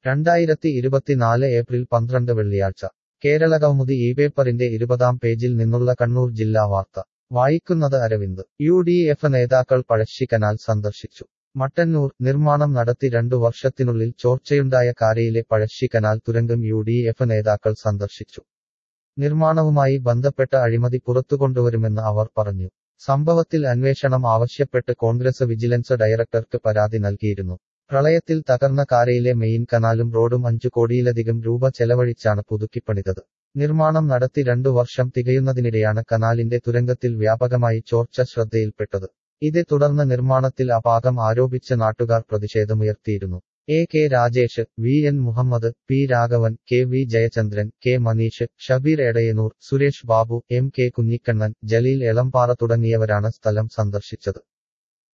രണ്ടായിരത്തി ഇരുപത്തിനാല് ഏപ്രിൽ പന്ത്രണ്ട് വെള്ളിയാഴ്ച കേരളകൗമുദി ഈ പേപ്പറിന്റെ ഇരുപതാം പേജിൽ നിന്നുള്ള കണ്ണൂർ ജില്ലാ വാർത്ത വായിക്കുന്നത് അരവിന്ദ് യു ഡി എഫ് നേതാക്കൾ പഴശ്ശി കനാൽ സന്ദർശിച്ചു മട്ടന്നൂർ നിർമ്മാണം നടത്തി രണ്ടു വർഷത്തിനുള്ളിൽ ചോർച്ചയുണ്ടായ കാരയിലെ പഴശ്ശി കനാൽ തുരങ്കം യു ഡി എഫ് നേതാക്കൾ സന്ദർശിച്ചു നിർമ്മാണവുമായി ബന്ധപ്പെട്ട അഴിമതി പുറത്തുകൊണ്ടുവരുമെന്ന് അവർ പറഞ്ഞു സംഭവത്തിൽ അന്വേഷണം ആവശ്യപ്പെട്ട് കോൺഗ്രസ് വിജിലൻസ് ഡയറക്ടർക്ക് പരാതി നൽകിയിരുന്നു പ്രളയത്തിൽ തകർന്ന കാരയിലെ മെയിൻ കനാലും റോഡും അഞ്ചു കോടിയിലധികം രൂപ ചെലവഴിച്ചാണ് പുതുക്കിപ്പണിതത് നിർമ്മാണം നടത്തി രണ്ടു വർഷം തികയുന്നതിനിടെയാണ് കനാലിന്റെ തുരങ്കത്തിൽ വ്യാപകമായി ചോർച്ച ശ്രദ്ധയിൽപ്പെട്ടത് ഇതേ തുടർന്ന് നിർമ്മാണത്തിൽ അപാകം ആരോപിച്ച് നാട്ടുകാർ പ്രതിഷേധമുയർത്തിയിരുന്നു A K Rajesh V N Muhammad P Raghavan K V Jayachandran K Maneesh Shabeer Edayanur Suresh Babu M K Kunhikannan Jaleel Elambara തുടങ്ങിയവരാണ് സ്ഥലം സന്ദർശിച്ചത്